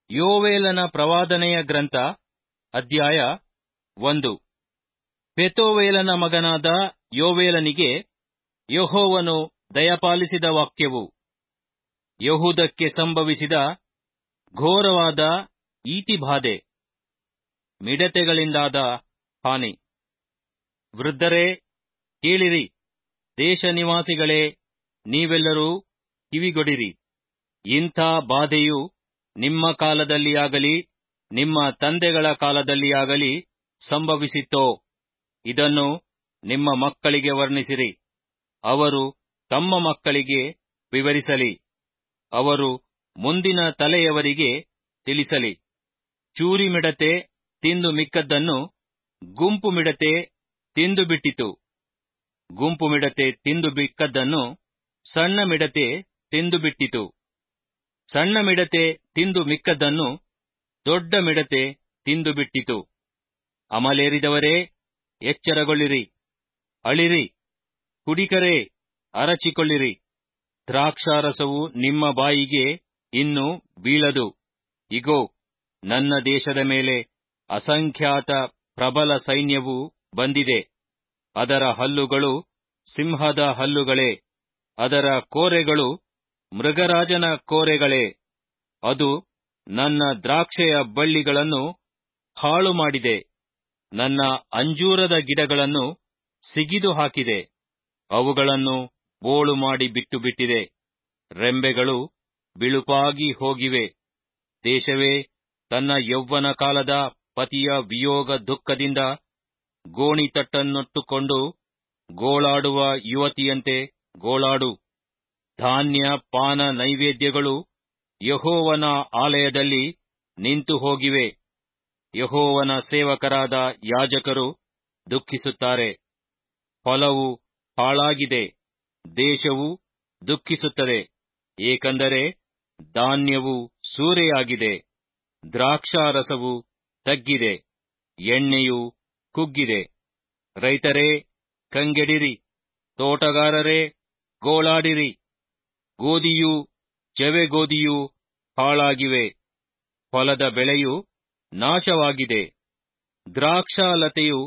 ಯೋವೇಲನ ಪ್ರವಾದನೆಯ ಗ್ರಂಥ ಅಧ್ಯಾಯ ಒಂದು ಪೆತೋವೇಲನ ಮಗನಾದ ಯೋವೇಲನಿಗೆ ಯೆಹೋವನು ದಯಪಾಲಿಸಿದ ವಾಕ್ಯವು ಯಹೂದಕ್ಕೆ ಸಂಭವಿಸಿದ ಘೋರವಾದ ಈತಿಬಾಧೆ ಮಿಡತೆಗಳಿಂದಾದ ಹಾನಿ ವೃದ್ಧರೇ ಕೇಳಿರಿ ದೇಶ ನಿವಾಸಿಗಳೇ ನೀವೆಲ್ಲರೂ ಕಿವಿಗೊಡಿರಿ ಇಂಥ ಬಾಧೆಯು ನಿಮ್ಮ ಕಾಲದಲ್ಲಿಯಾಗಲಿ ನಿಮ್ಮ ತಂದೆಗಳ ಕಾಲದಲ್ಲಿಯಾಗಲಿ ಸಂಭವಿಸಿತ್ತೋ ಇದನ್ನು ನಿಮ್ಮ ಮಕ್ಕಳಿಗೆ ವರ್ಣಿಸಿರಿ ಅವರು ತಮ್ಮ ಮಕ್ಕಳಿಗೆ ವಿವರಿಸಲಿ ಅವರು ಮುಂದಿನ ತಲೆಯವರಿಗೆ ತಿಳಿಸಲಿ ಚೂರಿ ಮಿಡತೆ ತಿಂದು ಮಿಕ್ಕದ್ದನ್ನು ಗುಂಪು ಮಿಡತೆ ತಿಂದು ಬಿಟ್ಟಿತು ಗುಂಪು ಮಿಡತೆ ತಿಂದು ಬಿಕ್ಕದ್ದನ್ನು ಸಣ್ಣ ಮಿಡತೆ ತಿಂದು ಬಿಟ್ಟಿತು ಸಣ್ಣ ಮಿಡತೆ ತಿಂದು ಮಿಕ್ಕದ್ದನ್ನು ದೊಡ್ಡ ಮಿಡತೆ ತಿಂದು ಬಿಟ್ಟಿತು ಅಮಲೇರಿದವರೇ ಎಚ್ಚರಗೊಳ್ಳಿರಿ ಅಳಿರಿ ಕುಡಿಕರೇ ಅರಚಿಕೊಳ್ಳಿರಿ ದ್ರಾಕ್ಷಾರಸವು ನಿಮ್ಮ ಬಾಯಿಗೆ ಇನ್ನು ಬೀಳದು ಇಗೋ ನನ್ನ ದೇಶದ ಮೇಲೆ ಅಸಂಖ್ಯಾತ ಪ್ರಬಲ ಸೈನ್ಯವು ಬಂದಿದೆ ಅದರ ಹಲ್ಲುಗಳು ಸಿಂಹದ ಹಲ್ಲುಗಳೇ ಅದರ ಕೋರೆಗಳು ಮೃಗರಾಜನ ಕೋರೆಗಳೇ ಅದು ನನ್ನ ದ್ರಾಕ್ಷೆಯ ಬಳ್ಳಿಗಳನ್ನು ಹಾಳು ಮಾಡಿದೆ ನನ್ನ ಅಂಜೂರದ ಗಿಡಗಳನ್ನು ಸಿಗಿದು ಹಾಕಿದೆ ಅವುಗಳನ್ನು ಬೋಳು ಮಾಡಿ ಬಿಟ್ಟು ಬಿಟ್ಟಿದೆ ರೆಂಬೆಗಳು ಬಿಳುಪಾಗಿ ಹೋಗಿವೆ ದೇಶವೇ ತನ್ನ ಯೌವನ ಕಾಲದ ಪತಿಯ ವಿಯೋಗ ದುಃಖದಿಂದ ಗೋಣಿತಟ್ಟನ್ನೊಟ್ಟುಕೊಂಡು ಗೋಳಾಡುವ ಯುವತಿಯಂತೆ ಗೋಳಾಡು ಧಾನ್ಯ ಪಾನ ನೈವೇದ್ಯಗಳು ಯಹೋವನ ಆಲಯದಲ್ಲಿ ನಿಂತು ಹೋಗಿವೆ ಯಹೋವನ ಸೇವಕರಾದ ಯಾಜಕರು ದುಃಖಿಸುತ್ತಾರೆ ಹೊಲವು ಹಾಳಾಗಿದೆ ದೇಶವು ದುಃಖಿಸುತ್ತದೆ ಏಕೆಂದರೆ ಧಾನ್ಯವು ಸೂರೆಯಾಗಿದೆ ದ್ರಾಕ್ಷಾರಸವು ತಗ್ಗಿದೆ ಎಣ್ಣೆಯು ಕುಗ್ಗಿದೆ ರೈತರೇ ಕಂಗೆಡಿರಿ ತೋಟಗಾರರೇ ಗೋಳಾಡಿರಿ ಗೋಧಿಯೂ ಜವೆಗೋಧಿಯೂ ಹಾಳಾಗಿವೆ ಹೊಲದ ಬೆಳೆಯು ನಾಶವಾಗಿದೆ ದ್ರಾಕ್ಷಾಲತೆಯು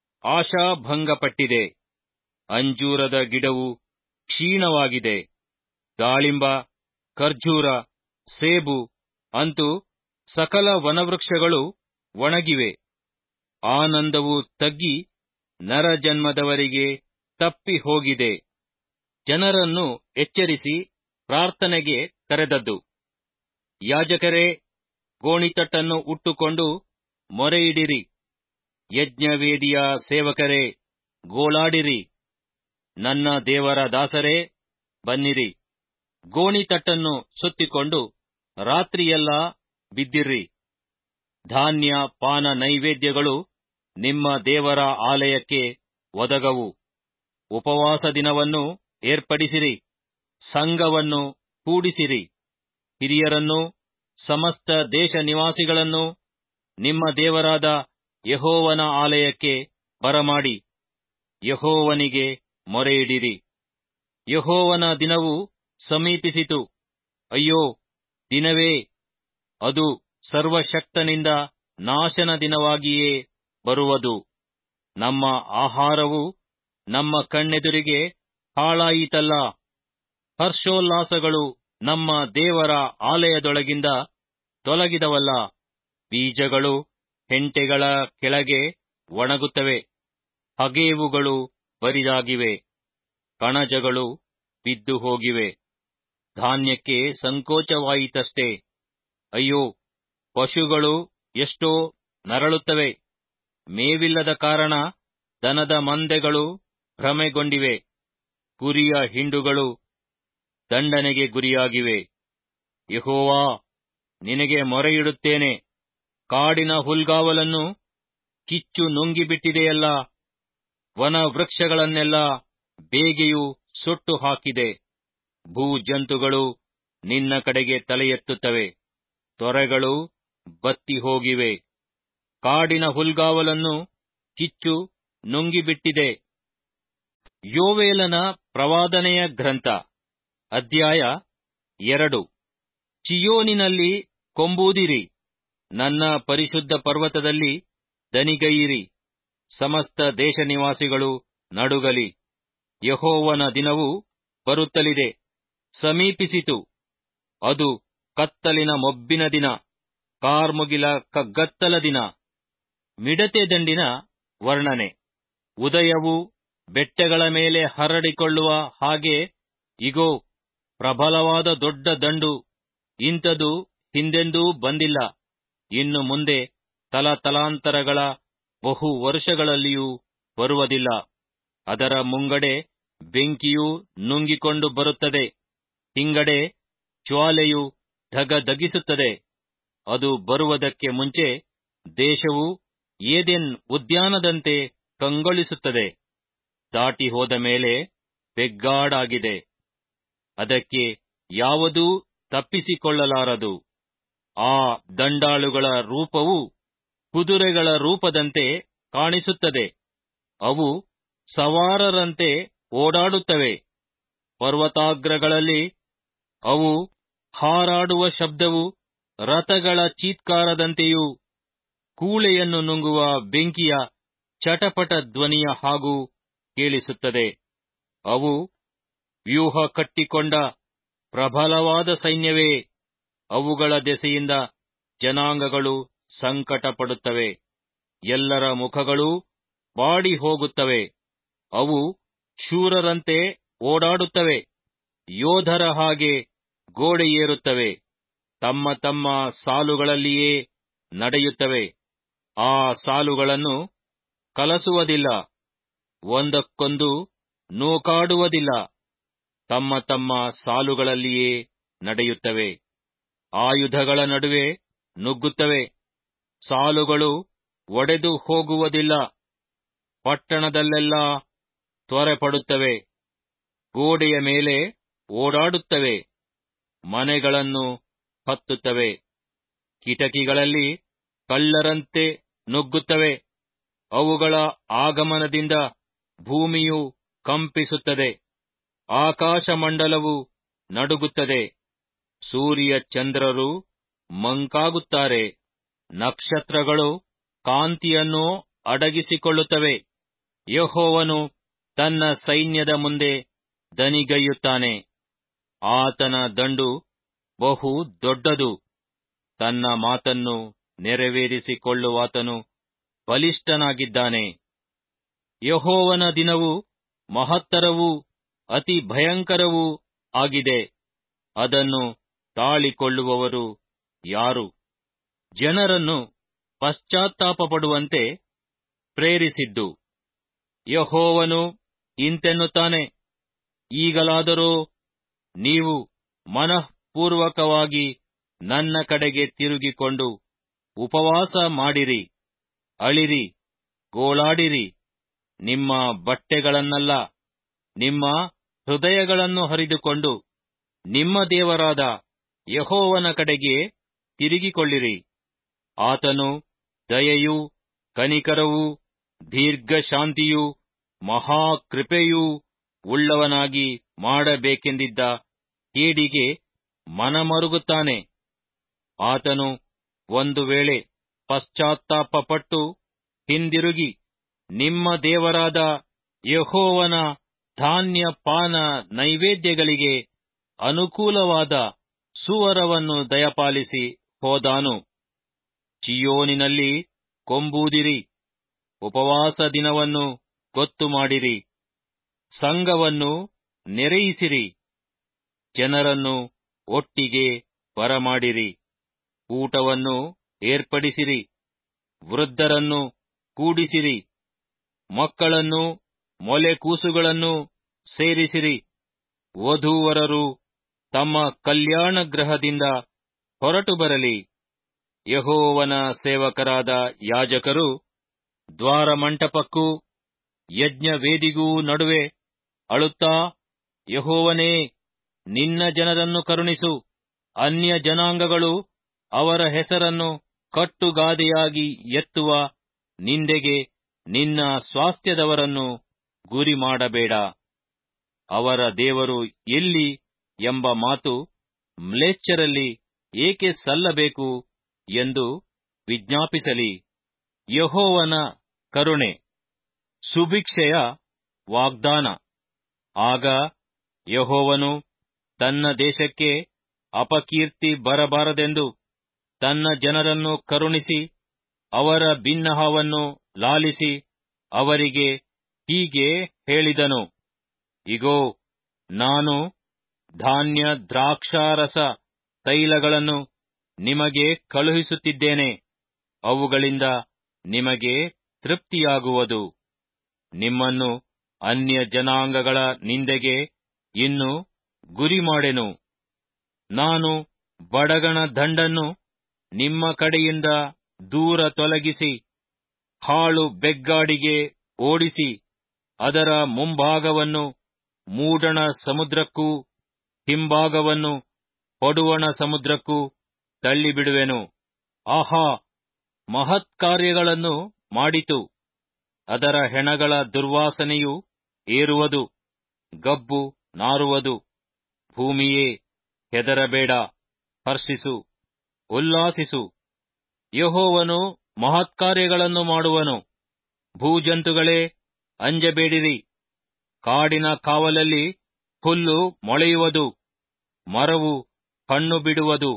ಆಶಾಭಂಗಪಟ್ಟಿದೆ ಅಂಜೂರದ ಗಿಡವು ಕ್ಷೀಣವಾಗಿದೆ ದಾಳಿಂಬ ಖರ್ಜೂರ ಸೇಬು ಅಂತೂ ಸಕಲ ವನವೃಕ್ಷಗಳು ಒಣಗಿವೆ ಆನಂದವು ತಗ್ಗಿ ನರಜನ್ಮದವರಿಗೆ ತಪ್ಪಿ ಹೋಗಿದೆ ಜನರನ್ನು ಎಚ್ಚರಿಸಿ ಪ್ರಾರ್ಥನೆಗೆ ಕರೆದದ್ದು ಯಾಜಕರೇ ಗೋಣಿತಟ್ಟನ್ನು ಉಟ್ಟುಕೊಂಡು ಮೊರೆಯಿಡಿರಿ ಯಜ್ಞವೇದಿಯ ಸೇವಕರೇ ಗೋಳಾಡಿರಿ ನನ್ನ ದೇವರ ದಾಸರೇ ಬನ್ನಿರಿ ಗೋಣಿತಟ್ಟನ್ನು ಸುತ್ತಿಕೊಂಡು ರಾತ್ರಿಯೆಲ್ಲ ಬಿದ್ದಿರ್ರಿ ಧಾನ್ಯ ಪಾನ ನೈವೇದ್ಯಗಳು ನಿಮ್ಮ ದೇವರ ಆಲಯಕ್ಕೆ ಒದಗವು ಉಪವಾಸ ದಿನವನ್ನು ಏರ್ಪಡಿಸಿರಿ ಸಂಘವನ್ನು ಕೂಡಿಸಿರಿ ಹಿರಿಯರನ್ನು ಸಮಸ್ತ ದೇಶ ನಿವಾಸಿಗಳನ್ನು ನಿಮ್ಮ ದೇವರಾದ ಯಹೋವನ ಆಲಯಕ್ಕೆ ಬರಮಾಡಿ ಯಹೋವನಿಗೆ ಮೊರೆಯಿಡಿರಿ ಯಹೋವನ ದಿನವು ಸಮೀಪಿಸಿತು ಅಯ್ಯೋ ದಿನವೇ ಅದು ಸರ್ವಶಕ್ತನಿಂದ ನಾಶನ ದಿನವಾಗಿಯೇ ಬರುವುದು ನಮ್ಮ ಆಹಾರವು ನಮ್ಮ ಕಣ್ಣೆದುರಿಗೆ ಹಾಳಾಯಿತಲ್ಲ ಹರ್ಷೋಲ್ಲಾಸಗಳು ನಮ್ಮ ದೇವರ ಆಲಯದೊಳಗಿಂದ ತೊಲಗಿದವಲ್ಲ ಬೀಜಗಳು ಹೆಂಟೆಗಳ ಕೆಳಗೆ ಒಣಗುತ್ತವೆ ಹಗೇವುಗಳು ಬರಿದಾಗಿವೆ ಕಣಜಗಳು ಬಿದ್ದು ಹೋಗಿವೆ ಧಾನ್ಯಕ್ಕೆ ಸಂಕೋಚವಾಯಿತಷ್ಟೇ ಅಯ್ಯೋ ಪಶುಗಳು ಎಷ್ಟೋ ನರಳುತ್ತವೆ ಮೇವಿಲ್ಲದ ಕಾರಣ ದನದ ಮಂದೆಗಳು ಭ್ರಮೆಗೊಂಡಿವೆ ಕುರಿಯ ಹಿಂಡುಗಳು ದಂಡನೆಗೆ ಗುರಿಯಾಗಿವೆ ಯಹೋವಾ ನಿನಗೆ ಮೊರೆಯಿಡುತ್ತೇನೆ ಕಾಡಿನ ಹುಲ್ಗಾವಲನ್ನು ಕಿಚ್ಚು ನುಂಗಿಬಿಟ್ಟಿದೆಯಲ್ಲ ವನ ವೃಕ್ಷಗಳನ್ನೆಲ್ಲ ಬೇಗೆಯು ಸುಟ್ಟು ಹಾಕಿದೆ ಭೂಜಂತುಗಳು ನಿನ್ನ ಕಡೆಗೆ ತಲೆಯೆತ್ತುತ್ತವೆ ತೊರೆಗಳು ಬತ್ತಿ ಹೋಗಿವೆ ಕಾಡಿನ ಹುಲ್ಗಾವಲನ್ನು ಕಿಚ್ಚು ನುಂಗಿಬಿಟ್ಟಿದೆ ಯೋವೇಲನ ಪ್ರವಾದನೆಯ ಗ್ರಂಥ ಅಧ್ಯಾಯ ಎರಡು ಚಿಯೋನಿನಲ್ಲಿ ಕೊಂಬೂದಿರಿ ನನ್ನ ಪರಿಶುದ್ಧ ಪರ್ವತದಲ್ಲಿ ದನಿಗೈಯಿರಿ ಸಮಸ್ತ ದೇಶ ನಿವಾಸಿಗಳು ನಡುಗಲಿ ಯಹೋವನ ದಿನವು ಬರುತ್ತಲಿದೆ ಸಮೀಪಿಸಿತು ಅದು ಕತ್ತಲಿನ ಮೊಬ್ಬಿನ ದಿನ ಕಾರ್ಮುಗಿಲ ಕಗ್ಗತ್ತಲ ದಿನ ಮಿಡತೆ ದಂಡಿನ ವರ್ಣನೆ ಉದಯವು ಬೆಟ್ಟಗಳ ಮೇಲೆ ಹರಡಿಕೊಳ್ಳುವ ಹಾಗೆ ಇಗೋ ಪ್ರಬಲವಾದ ದೊಡ್ಡ ದಂಡು ಇಂಥದು ಹಿಂದೆಂದೂ ಬಂದಿಲ್ಲ ಇನ್ನು ಮುಂದೆ ತಲತಲಾಂತರಗಳ ಬಹು ವರ್ಷಗಳಲ್ಲಿಯೂ ಬರುವುದಿಲ್ಲ ಅದರ ಮುಂಗಡೆ ಬೆಂಕಿಯು ನುಂಗಿಕೊಂಡು ಬರುತ್ತದೆ ಹಿಂಗಡೆ ಜ್ವಾಲೆಯು ಧಗಧಗಿಸುತ್ತದೆ ಅದು ಬರುವುದಕ್ಕೆ ಮುಂಚೆ ದೇಶವು ಏದೆನ್ ಉದ್ಯಾನದಂತೆ ಕಂಗೊಳಿಸುತ್ತದೆ ದಾಟಿ ಹೋದ ಮೇಲೆ ಬೆಗ್ಗಾಡಾಗಿದೆ ಅದಕ್ಕೆ ಯಾವುದೂ ತಪ್ಪಿಸಿಕೊಳ್ಳಲಾರದು ಆ ದಂಡಾಳುಗಳ ರೂಪವು ಕುದುರೆಗಳ ರೂಪದಂತೆ ಕಾಣಿಸುತ್ತದೆ ಅವು ಸವಾರರಂತೆ ಓಡಾಡುತ್ತವೆ ಪರ್ವತಾಗ್ರಗಳಲ್ಲಿ ಅವು ಹಾರಾಡುವ ಶಬ್ದವು ರಥಗಳ ಚೀತ್ಕಾರದಂತೆಯೂ ಕೂಳೆಯನ್ನು ನುಂಗುವ ಬೆಂಕಿಯ ಚಟಪಟ ಧ್ವನಿಯ ಹಾಗೂ ಕೇಳಿಸುತ್ತದೆ ಅವು ವ್ಯೂಹ ಕಟ್ಟಿಕೊಂಡ ಪ್ರಬಲವಾದ ಸೈನ್ಯವೇ ಅವುಗಳ ದೆಸೆಯಿಂದ ಜನಾಂಗಗಳು ಸಂಕಟಪಡುತ್ತವೆ ಎಲ್ಲರ ಮುಖಗಳೂ ಬಾಡಿ ಹೋಗುತ್ತವೆ ಅವು ಶೂರರಂತೆ ಓಡಾಡುತ್ತವೆ ಯೋಧರ ಹಾಗೆ ಗೋಡೆ ಏರುತ್ತವೆ ತಮ್ಮ ತಮ್ಮ ಸಾಲುಗಳಲ್ಲಿಯೇ ನಡೆಯುತ್ತವೆ ಆ ಸಾಲುಗಳನ್ನು ಕಲಸುವುದಿಲ್ಲ ಒಂದಕ್ಕೊಂದು ನೂಕಾಡುವುದಿಲ್ಲ ತಮ್ಮ ತಮ್ಮ ಸಾಲುಗಳಲ್ಲಿಯೇ ನಡೆಯುತ್ತವೆ ಆಯುಧಗಳ ನಡುವೆ ನುಗ್ಗುತ್ತವೆ ಸಾಲುಗಳು ಒಡೆದು ಹೋಗುವುದಿಲ್ಲ ಪಟ್ಟಣದಲ್ಲೆಲ್ಲ ತ್ವರೆಪಡುತ್ತವೆ ಗೋಡೆಯ ಮೇಲೆ ಓಡಾಡುತ್ತವೆ ಮನೆಗಳನ್ನು ಹತ್ತುತ್ತವೆ ಕಿಟಕಿಗಳಲ್ಲಿ ಕಳ್ಳರಂತೆ ನುಗ್ಗುತ್ತವೆ ಅವುಗಳ ಆಗಮನದಿಂದ ಭೂಮಿಯು ಕಂಪಿಸುತ್ತದೆ ಆಕಾಶಮಂಡಲವು ನಡುಗುತ್ತದೆ ಸೂರ್ಯ ಚಂದ್ರರು ಮಂಕಾಗುತ್ತಾರೆ ನಕ್ಷತ್ರಗಳು ಕಾಂತಿಯನ್ನು ಅಡಗಿಸಿಕೊಳ್ಳುತ್ತವೆ ಯಹೋವನು ತನ್ನ ಸೈನ್ಯದ ಮುಂದೆ ದನಿಗೈಯುತ್ತಾನೆ ಆತನ ದಂಡು ಬಹು ದೊಡ್ಡದು ತನ್ನ ಮಾತನ್ನು ನೆರವೇರಿಸಿಕೊಳ್ಳುವಾತನು ಬಲಿಷ್ಠನಾಗಿದ್ದಾನೆ ಯಹೋವನ ದಿನವು ಮಹತ್ತರವೂ ಅತಿ ಭಯಂಕರವೂ ಆಗಿದೆ ಅದನ್ನು ತಾಳಿಕೊಳ್ಳುವವರು ಯಾರು ಜನರನ್ನು ಪಶ್ಚಾತ್ತಾಪಪಡುವಂತೆ ಪ್ರೇರಿಸಿದ್ದು ಯಹೋವನು ಇಂತೆನ್ನುತ್ತಾನೆ ಈಗಲಾದರೋ ನೀವು ಮನಃಪೂರ್ವಕವಾಗಿ ನನ್ನ ಕಡೆಗೆ ತಿರುಗಿಕೊಂಡು ಉಪವಾಸ ಮಾಡಿರಿ ಅಳಿರಿ ಗೋಳಾಡಿರಿ ನಿಮ್ಮ ಬಟ್ಟೆಗಳನ್ನಲ್ಲ ನಿಮ್ಮ ಹೃದಯಗಳನ್ನು ಹರಿದುಕೊಂಡು ನಿಮ್ಮ ದೇವರಾದ ಯಹೋವನ ಕಡೆಗೆ ತಿರುಗಿಕೊಳ್ಳಿರಿ ಆತನು ದಯೆಯೂ ಕನಿಕರವೂ ದೀರ್ಘಶಾಂತಿಯೂ ಮಹಾಕೃಪೆಯೂ ಉಳ್ಳವನಾಗಿ ಮಾಡಬೇಕೆಂದಿದ್ದ ಕೇಡಿಗೆ ಮನಮರುಗುತ್ತಾನೆ ಆತನು ಒಂದು ವೇಳೆ ಪಶ್ಚಾತ್ತಾಪಪಟ್ಟು ಹಿಂದಿರುಗಿ ನಿಮ್ಮ ದೇವರಾದ ಯಹೋವನ ಧಾನ್ಯ ಪಾನ ನೈವೇದ್ಯಗಳಿಗೆ ಅನುಕೂಲವಾದ ಸುವರವನ್ನು ದಯಪಾಲಿಸಿ ಹೋದಾನು ಚಿಯೋನಿನಲ್ಲಿ ಕೊಂಬೂದಿರಿ ಉಪವಾಸ ದಿನವನ್ನು ಗೊತ್ತು ಮಾಡಿರಿ ಸಂಘವನ್ನು ನೆರೆಯಿಸಿರಿ ಜನರನ್ನು ಒಟ್ಟಿಗೆ ಬರಮಾಡಿರಿ ಊಟವನ್ನು ಏರ್ಪಡಿಸಿರಿ ವೃದ್ಧರನ್ನು ಕೂಡಿಸಿರಿ ಮಕ್ಕಳನ್ನು ಮೊಲೆ ಕೂಸುಗಳನ್ನು ಸೇರಿಸಿರಿ ವಧೂವರರು ತಮ್ಮ ಕಲ್ಯಾಣ ಗೃಹದಿಂದ ಹೊರಟು ಬರಲಿ ಯಹೋವನ ಸೇವಕರಾದ ಯಾಜಕರು ದ್ವಾರಮಂಟಪಕ್ಕೂ ಯಜ್ಞವೇದಿಗೂ ನಡುವೆ ಅಳುತ್ತಾ ಯಹೋವನೇ ನಿನ್ನ ಜನರನ್ನು ಕರುಣಿಸು ಅನ್ಯ ಜನಾಂಗಗಳು ಅವರ ಹೆಸರನ್ನು ಕಟ್ಟುಗಾದೆಯಾಗಿ ಎತ್ತುವ ನಿಂದೆಗೆ ನಿನ್ನ ಸ್ವಾಸ್ಥ್ಯದವರನ್ನು ಗುರಿ ಮಾಡಬೇಡ ಅವರ ದೇವರು ಎಲ್ಲಿ ಎಂಬ ಮಾತು ಮ್ಲೇಚ್ಛರಲ್ಲಿ ಏಕೆ ಸಲ್ಲಬೇಕು ಎಂದು ವಿಜ್ಞಾಪಿಸಲಿ ಯಹೋವನ ಕರುಣೆ ಸುಭಿಕ್ಷೆಯ ವಾಗ್ದಾನ ಆಗ ಯಹೋವನು ತನ್ನ ದೇಶಕ್ಕೆ ಅಪಕೀರ್ತಿ ಬರಬಾರದೆಂದು ತನ್ನ ಜನರನ್ನು ಕರುಣಿಸಿ ಅವರ ಬಿನ್ನಹವನ್ನು ಲಾಲಿಸಿ ಅವರಿಗೆ ಹೀಗೆ ಹೇಳಿದನು ಇಗೋ ನಾನು ಧಾನ್ಯ ದ್ರಾಕ್ಷಾರಸ ತೈಲಗಳನ್ನು ನಿಮಗೆ ಕಳುಹಿಸುತ್ತಿದ್ದೇನೆ ಅವುಗಳಿಂದ ನಿಮಗೆ ತೃಪ್ತಿಯಾಗುವುದು ನಿಮ್ಮನ್ನು ಅನ್ಯ ಜನಾಂಗಗಳ ನಿಂದೆಗೆ ಇನ್ನು ಗುರಿಮಾಡೆನು ನಾನು ಬಡಗಣ ದಂಡನ್ನು ನಿಮ್ಮ ಕಡೆಯಿಂದ ದೂರ ತೊಲಗಿಸಿ ಹಾಳು ಬೆಗ್ಗಾಡಿಗೆ ಓಡಿಸಿ ಅದರ ಮುಂಭಾಗವನ್ನು ಮೂಡಣ ಸಮುದ್ರಕ್ಕೂ ಹಿಂಭಾಗವನ್ನು ಪಡುವಣ ಸಮುದ್ರಕ್ಕೂ ತಳ್ಳಿಬಿಡುವೆನು ಆಹಾ ಮಹತ್ಕಾರ್ಯಗಳನ್ನು ಮಾಡಿತು ಅದರ ಹೆಣಗಳ ದುರ್ವಾಸನೆಯು ಏರುವುದು ಗಬ್ಬು ನಾರುವುದು ಭೂಮಿಯೇ ಹೆದರಬೇಡ ಹರ್ಷಿಸು ಉಲ್ಲಾಸಿಸು ಯಹೋವನು ಮಹತ್ಕಾರ್ಯಗಳನ್ನು ಮಾಡುವನು ಭೂಜಂತುಗಳೇ ಅಂಜಬೇಡಿರಿ ಕಾಡಿನ ಕಾವಲಲ್ಲಿ ಹುಲ್ಲು ಮೊಳೆಯುವುದು ಮರವು ಹಣ್ಣು ಬಿಡುವುದು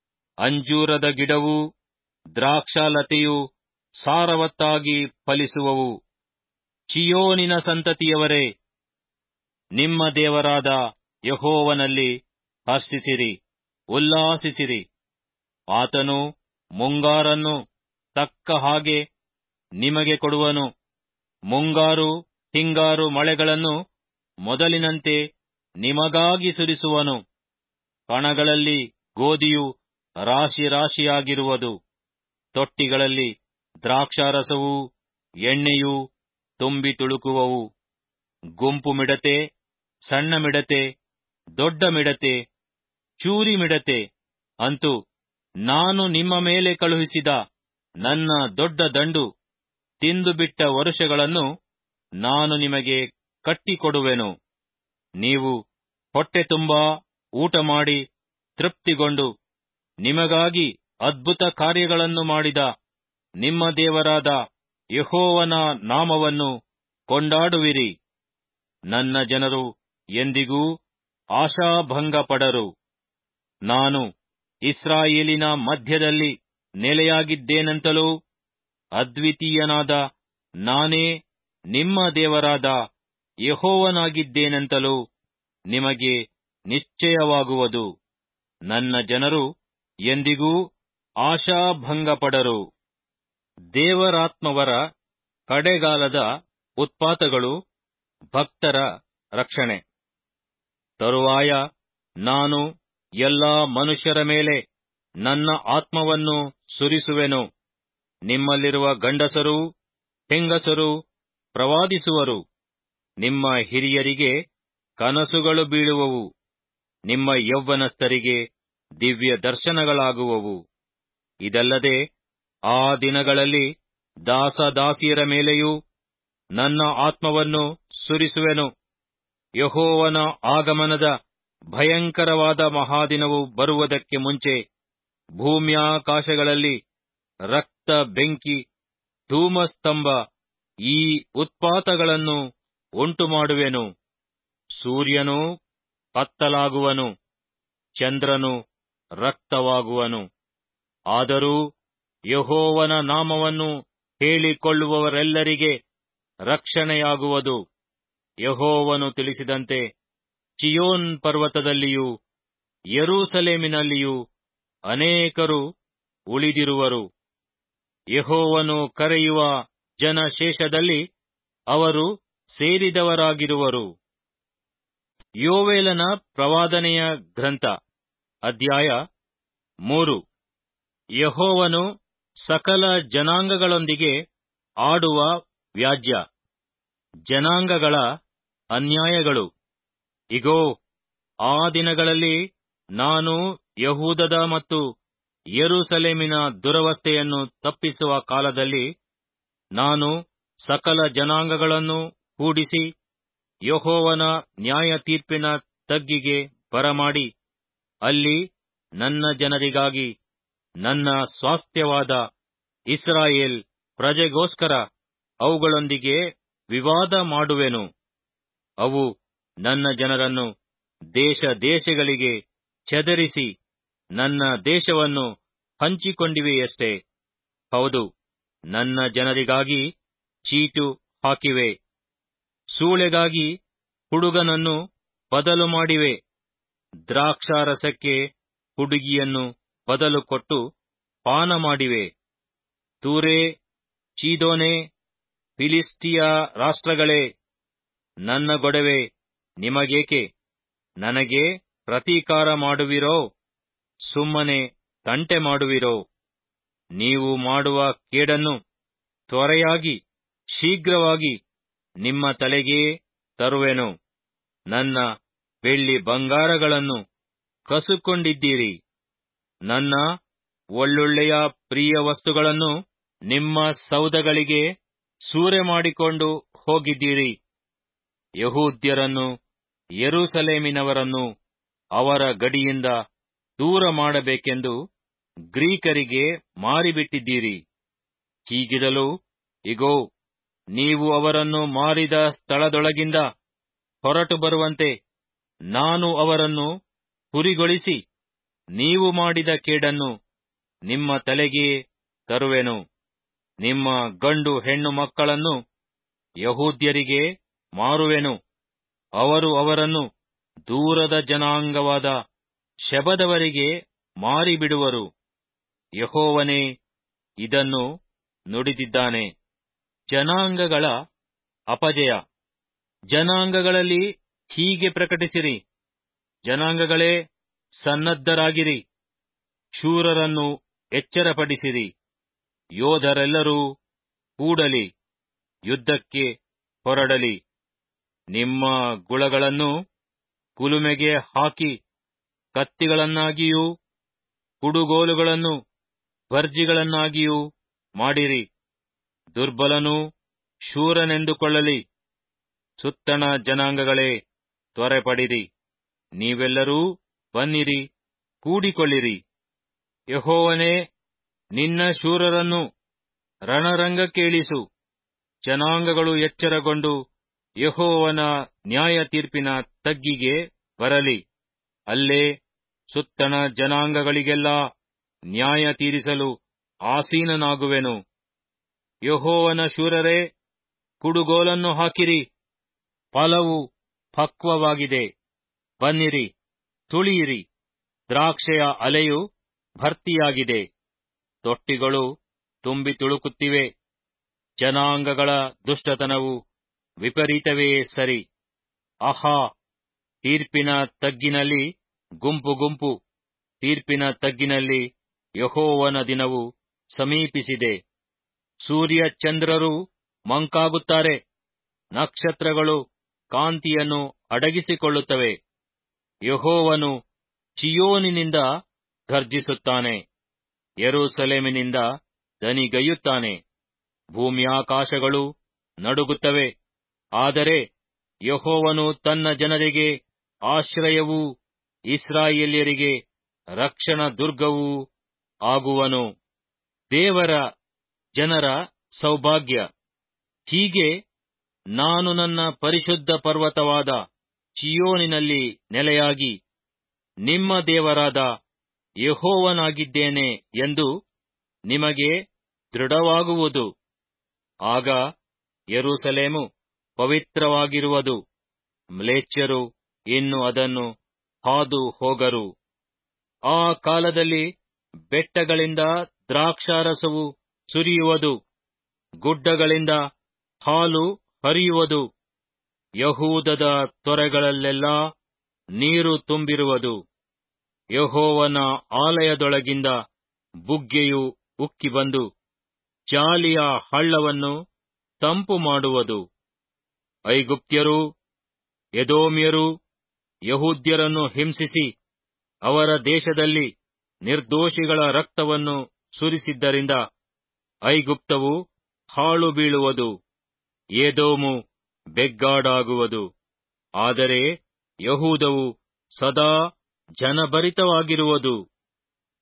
ಅಂಜೂರದ ಗಿಡವೂ ದ್ರಾಕ್ಷಾಲತೆಯು ಸಾರವತ್ತಾಗಿ ಫಲಿಸುವವು ಚಿಯೋನಿನ ಸಂತತಿಯವರೇ ನಿಮ್ಮ ದೇವರಾದ ಯಹೋವನಲ್ಲಿ ಹರ್ಷಿಸಿರಿ ಉಲ್ಲಾಸಿಸಿರಿ ಆತನು ಮುಂಗಾರನ್ನು ತಕ್ಕ ಹಾಗೆ ನಿಮಗೆ ಕೊಡುವನು ಮುಂಗಾರು ಹಿಂಗಾರು ಮಳೆಗಳನ್ನು ಮೊದಲಿನಂತೆ ನಿಮಗಾಗಿ ಸುರಿಸುವನು ಕಣಗಳಲ್ಲಿ ಗೋಧಿಯು ರಾಶಿ ರಾಶಿಯಾಗಿರುವುದು ತೊಟ್ಟಿಗಳಲ್ಲಿ ದ್ರಾಕ್ಷಾರಸವೂ ಎಣ್ಣೆಯೂ ತುಂಬಿ ತುಳುಕುವವು ಗುಂಪು ಮಿಡತೆ ಸಣ್ಣ ಮಿಡತೆ ದೊಡ್ಡ ಮಿಡತೆ ಚೂರಿ ಮಿಡತೆ ಅಂತೂ ನಾನು ನಿಮ್ಮ ಮೇಲೆ ಕಳುಹಿಸಿದ ನನ್ನ ದೊಡ್ಡ ದಂಡು ತಿಂದು ಬಿಟ್ಟ ವರುಷಗಳನ್ನು ನಾನು ನಿಮಗೆ ಕಟ್ಟಿಕೊಡುವೆನು ನೀವು ಹೊಟ್ಟೆ ತುಂಬಾ ಊಟ ಮಾಡಿ ತೃಪ್ತಿಗೊಂಡು ನಿಮಗಾಗಿ ಅದ್ಭುತ ಕಾರ್ಯಗಳನ್ನು ಮಾಡಿದ ನಿಮ್ಮ ದೇವರಾದ ಯಹೋವನ ನಾಮವನ್ನು ಕೊಂಡಾಡುವಿರಿ ನನ್ನ ಜನರು ಎಂದಿಗೂ ಆಶಾಭಂಗಪಡರು ನಾನು ಇಸ್ರಾಯೇಲಿನ ಮಧ್ಯದಲ್ಲಿ ನೆಲೆಯಾಗಿದ್ದೇನೆಂತಲೂ ಅದ್ವಿತೀಯನಾದ ನಾನೇ ನಿಮ್ಮ ದೇವರಾದ ಯಹೋವನಾಗಿದ್ದೇನೆಂತಲೂ ನಿಮಗೆ ನಿಶ್ಚಯವಾಗುವುದು ನನ್ನ ಜನರು ಎಂದಿಗೂ ಆಶಾಭಂಗಪಡರು ದೇವರಾತ್ಮವರ ಕಡೆಗಾಲದ ಉತ್ಪಾತಗಳು ಭಕ್ತರ ರಕ್ಷಣೆ ತರುವಾಯ ನಾನು ಎಲ್ಲಾ ಮನುಷ್ಯರ ಮೇಲೆ ನನ್ನ ಆತ್ಮವನ್ನು ಸುರಿಸುವೆನು ನಿಮ್ಮಲ್ಲಿರುವ ಗಂಡಸರೂ ಹೆಂಗಸರೂ ಪ್ರವಾದಿಸುವರು ನಿಮ್ಮ ಹಿರಿಯರಿಗೆ ಕನಸುಗಳು ಬೀಳುವವು ನಿಮ್ಮ ಯೌವನಸ್ಥರಿಗೆ ದಿವ್ಯ ದರ್ಶನಗಳಾಗುವವು ಇದಲ್ಲದೆ ಆ ದಿನಗಳಲ್ಲಿ ದಾಸದಾಸಿಯರ ಮೇಲೆಯೂ ನನ್ನ ಆತ್ಮವನ್ನು ಸುರಿಸುವೆನು ಯಹೋವನ ಆಗಮನದ ಭಯಂಕರವಾದ ಮಹಾದಿನವು ಬರುವುದಕ್ಕೆ ಮುಂಚೆ ಭೂಮ್ಯಾಕಾಶಗಳಲ್ಲಿ ರಕ್ತ ಬೆಂಕಿ ಧೂಮಸ್ತಂಭ ಈ ಉತ್ಪಾತಗಳನ್ನು ಉಂಟುಮಾಡುವೆನು ಸೂರ್ಯನು ಕತ್ತಲಾಗುವನು ಚಂದ್ರನು ರಕ್ತವಾಗುವನು ಆದರೂ ಯಹೋವನ ನಾಮವನ್ನು ಹೇಳಿಕೊಳ್ಳುವವರೆಲ್ಲರಿಗೆ ರಕ್ಷಣೆಯಾಗುವುದು ಯಹೋವನು ತಿಳಿಸಿದಂತೆ ಚಿಯೋನ್ ಪರ್ವತದಲ್ಲಿಯೂ ಯರೂಸಲೇಮಿನಲ್ಲಿಯೂ ಅನೇಕರು ಉಳಿದಿರುವರು ಯಹೋವನು ಕರೆಯುವ ಜನಶೇಷದಲ್ಲಿ ಅವರು ಸೇರಿದವರಾಗಿರುವರು ಯೋವೇಲನ ಪ್ರವಾದನೆಯ ಗ್ರಂಥ ಅಧ್ಯಾಯ ಮೂರು ಯಹೋವನು ಸಕಲ ಜನಾಂಗಗಳೊಂದಿಗೆ ಆಡುವ ವ್ಯಾಜ್ಯ ಜನಾಂಗಗಳ ಅನ್ಯಾಯಗಳು ಇಗೋ ಆ ದಿನಗಳಲ್ಲಿ ನಾನು ಯಹೂದದ ಮತ್ತು ಯೆರೂಸಲೇಮಿನ ದುರವಸ್ಥೆಯನ್ನು ತಪ್ಪಿಸುವ ಕಾಲದಲ್ಲಿ ನಾನು ಸಕಲ ಜನಾಂಗಗಳನ್ನು ಕೂಡಿಸಿ ಯಹೋವನ ನ್ಯಾಯ ತೀರ್ಪಿನ ತಗ್ಗಿಗೆ ಬರಮಾಡಿ ಅಲ್ಲಿ ನನ್ನ ಜನರಿಗಾಗಿ ನನ್ನ ಸ್ವಾಸ್ಥ್ಯವಾದ ಇಸ್ರಾಯೇಲ್ ಪ್ರಜೆಗೋಸ್ಕರ ಅವುಗಳೊಂದಿಗೆ ವಿವಾದ ಮಾಡುವೆನು ಅವು ನನ್ನ ಜನರನ್ನು ದೇಶ ದೇಶಗಳಿಗೆ ಚದರಿಸಿ ನನ್ನ ದೇಶವನ್ನು ಹಂಚಿಕೊಂಡಿವೆಯಷ್ಟೇ ಹೌದು ನನ್ನ ಜನರಿಗಾಗಿ ಚೀಟು ಹಾಕಿವೆ ಸೂಳೆಗಾಗಿ ಹುಡುಗನನ್ನು ಬದಲು ಮಾಡಿವೆ ದ್ರಾಕ್ಷಾರಸಕ್ಕೆ ಹುಡುಗಿಯನ್ನು ಬದಲು ಕೊಟ್ಟು ಪಾನ ಮಾಡಿವೆ ತೂರೇ ಚೀದೋನೆ ಫಿಲಿಸ್ಟಿಯ ರಾಷ್ಟ್ರಗಳೇ ನನ್ನ ಗೊಡವೆ ನಿಮಗೇಕೆ ನನಗೆ ಪ್ರತೀಕಾರ ಮಾಡುವಿರೋ ಸುಮ್ಮನೆ ತಂಟೆ ಮಾಡುವಿರೋ ನೀವು ಮಾಡುವ ಕೇಡನ್ನು ತ್ವರೆಯಾಗಿ ಶೀಘ್ರವಾಗಿ ನಿಮ್ಮ ತಲೆಗೇ ತರುವೆನು ನನ್ನ ಬೆಳ್ಳಿ ಬಂಗಾರಗಳನ್ನು ಕಸುಕೊಂಡಿದ್ದೀರಿ ನನ್ನ ಒಳ್ಳೊಳ್ಳೆಯ ಪ್ರಿಯ ವಸ್ತುಗಳನ್ನು ನಿಮ್ಮ ಸೌದಗಳಿಗೆ ಸೂರೆ ಮಾಡಿಕೊಂಡು ಹೋಗಿದ್ದೀರಿ ಯಹೂದ್ಯರನ್ನು ಯೆರೂಸಲೇಮಿನವರನ್ನು ಅವರ ಗಡಿಯಿಂದ ದೂರ ಮಾಡಬೇಕೆಂದು ಗ್ರೀಕರಿಗೆ ಮಾರಿಬಿಟ್ಟಿದ್ದೀರಿ ಹೀಗಿರಲು ಇಗೋ ನೀವು ಅವರನ್ನು ಮಾರಿದ ಸ್ಥಳದೊಳಗಿಂದ ಹೊರಟು ಬರುವಂತೆ ನಾನು ಅವರನ್ನು ಹುರಿಗೊಳಿಸಿ ನೀವು ಮಾಡಿದ ಕೇಡನ್ನು ನಿಮ್ಮ ತಲೆಗೆ ತರುವೆನು ನಿಮ್ಮ ಗಂಡು ಹೆಣ್ಣು ಮಕ್ಕಳನ್ನು ಯಹೂದ್ಯರಿಗೆ ಮಾರುವೆನು ಅವರು ಅವರನ್ನು ದೂರದ ಜನಾಂಗವಾದ ಶಬದವರಿಗೆ ಮಾರಿಬಿಡುವರು ಯಹೋವನೇ ಇದನ್ನು ನುಡಿದಿದ್ದಾನೆ ಜನಾಂಗಗಳ ಅಪಜಯ ಜನಾಂಗಗಳಲ್ಲಿ ಹೀಗೆ ಪ್ರಕಟಿಸಿರಿ ಜನಾಂಗಗಳೇ ಸನ್ನದ್ಧರಾಗಿರಿ ಶೂರರನ್ನು ಎಚ್ಚರಪಡಿಸಿರಿ ಯೋಧರೆಲ್ಲರೂ ಕೂಡಲಿ ಯುದ್ಧಕ್ಕೆ ಹೊರಡಲಿ ನಿಮ್ಮ ಗುಳಗಳನ್ನು ಕುಲುಮೆಗೆ ಹಾಕಿ ಕತ್ತಿಗಳನ್ನಾಗಿಯೂ ಕುಡುಗೋಲುಗಳನ್ನು ಭರ್ಜಿಗಳನ್ನಾಗಿಯೂ ಮಾಡಿರಿ ದುರ್ಬಲನೂ ಶೂರನೆಂದುಕೊಳ್ಳಲಿ ಸುತ್ತಣ ಜನಾಂಗಗಳೇ ತ್ವರೆಪಡಿರಿ ನೀವೆಲ್ಲರೂ ಬನ್ನಿರಿ ಕೂಡಿಕೊಳ್ಳಿರಿ ಯಹೋವನೇ ನಿನ್ನ ಶೂರರನ್ನು ರಣರಂಗಕ್ಕೇಳಿಸು ಜನಾಂಗಗಳು ಎಚ್ಚರಗೊಂಡು ಯಹೋವನ ನ್ಯಾಯ ತೀರ್ಪಿನ ತಗ್ಗಿಗೆ ಬರಲಿ ಅಲ್ಲೇ ಸುತ್ತಣ ಜನಾಂಗಗಳಿಗೆಲ್ಲ ನ್ಯಾಯ ತೀರಿಸಲು ಆಸೀನನಾಗುವೆನು ಯಹೋವನ ಶೂರರೇ ಕುಡುಗೋಲನ್ನು ಹಾಕಿರಿ ಫಲವು ಪಕ್ವವಾಗಿದೆ ಬನ್ನಿರಿ ತುಳಿಯಿರಿ ದ್ರಾಕ್ಷೆಯ ಅಲೆಯು ಭರ್ತಿಯಾಗಿದೆ ತೊಟ್ಟಿಗಳು ತುಂಬಿ ತುಳುಕುತ್ತಿವೆ ಜನಾಂಗಗಳ ದುಷ್ಟತನವು ವಿಪರೀತವೇ ಸರಿ ಆಹಾ ತೀರ್ಪಿನ ತಗ್ಗಿನಲ್ಲಿ ಗುಂಪು ಗುಂಪು ತೀರ್ಪಿನ ತಗ್ಗಿನಲ್ಲಿ ಯಹೋವನ ದಿನವು ಸಮೀಪಿಸಿದೆ ಸೂರ್ಯ ಚಂದ್ರರು ಮಂಕಾಗುತ್ತಾರೆ ನಕ್ಷತ್ರಗಳು ಕಾಂತಿಯನ್ನು ಅಡಗಿಸಿಕೊಳ್ಳುತ್ತವೆ ಯಹೋವನು ಚಿಯೋನಿನಿಂದ ಗರ್ಜಿಸುತ್ತಾನೆ ಯೆರೂಸಲೇಮಿನಿಂದ ದನಿಗೈಯುತ್ತಾನೆ ಭೂಮ್ಯಾಕಾಶಗಳು ನಡುಗುತ್ತವೆ ಆದರೆ ಯಹೋವನು ತನ್ನ ಜನರಿಗೆ ಆಶ್ರಯವೂ ಇಸ್ರಾಯೇಲ್ಯರಿಗೆ ರಕ್ಷಣ ದುರ್ಗವೂ ಆಗುವನು ದೇವರ ಜನರ ಸೌಭಾಗ್ಯ ಹೀಗೆ ನಾನು ನನ್ನ ಪರಿಶುದ್ಧ ಪರ್ವತವಾದ ಚಿಯೋನಿನಲ್ಲಿ ನೆಲೆಯಾಗಿ ನಿಮ್ಮ ದೇವರಾದ ಯಹೋವನಾಗಿದ್ದೇನೆ ಎಂದು ನಿಮಗೆ ದೃಢವಾಗುವುದು ಆಗ ಯೆರೂಸಲೇಮು ಪವಿತ್ರವಾಗಿರುವುದು ಮ್ಲೇಚ್ಛರು ಇನ್ನು ಅದನ್ನು ಹಾದು ಹೋಗರು ಆ ಕಾಲದಲ್ಲಿ ಬೆಟ್ಟಗಳಿಂದ ದ್ರಾಕ್ಷಾರಸವು ಸುರಿಯುವುದು ಗುಡ್ಡಗಳಿಂದ ಹಾಲು ಹರಿಯುವುದು ಯಹೂದದ ತೊರೆಗಳಲ್ಲೆಲ್ಲ ನೀರು ತುಂಬಿರುವುದು ಯಹೋವನ ಆಲಯದೊಳಗಿಂದ ಬುಗ್ಗೆಯು ಉಕ್ಕಿ ಬಂದು ಜಾಲಿಯ ಹಳ್ಳವನ್ನು ತಂಪು ಮಾಡುವುದು ಐಗುಪ್ತ್ಯರು ಎದೋಮ್ಯರು ಯಹೂದ್ಯರನ್ನು ಹಿಂಸಿಸಿ ಅವರ ದೇಶದಲ್ಲಿ ನಿರ್ದೋಷಿಗಳ ರಕ್ತವನ್ನು ಸುರಿಸಿದ್ದರಿಂದ ಐಗುಪ್ತವು ಹಾಳು ಬೀಳುವುದು ಏದೋಮು ಬೆಗ್ಗಾಡಾಗುವುದು ಆದರೆ ಯಹೂದವು ಸದಾ ಜನಭರಿತವಾಗಿರುವುದು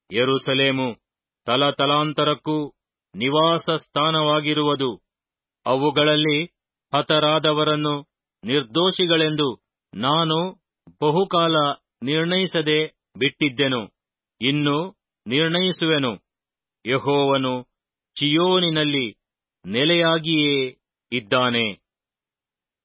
ಯೆರೂಸಲೇಮು ತಲತಲಾಂತರಕ್ಕೂ ನಿವಾಸ ಸ್ಥಾನವಾಗಿರುವುದು ಅವುಗಳಲ್ಲಿ ಹತರಾದವರನ್ನು ನಿರ್ದೋಷಿಗಳೆಂದು ನಾನು ಬಹುಕಾಲ ನಿರ್ಣಯಿಸದೆ ಬಿಟ್ಟಿದ್ದೆನು ಇನ್ನು ನಿರ್ಣಯಿಸುವೆನು ಯಹೋವನು ಚಿಯೋನಿನಲ್ಲಿ ನೆಲೆಯಾಗಿಯೇ ಇದ್ದಾನೆ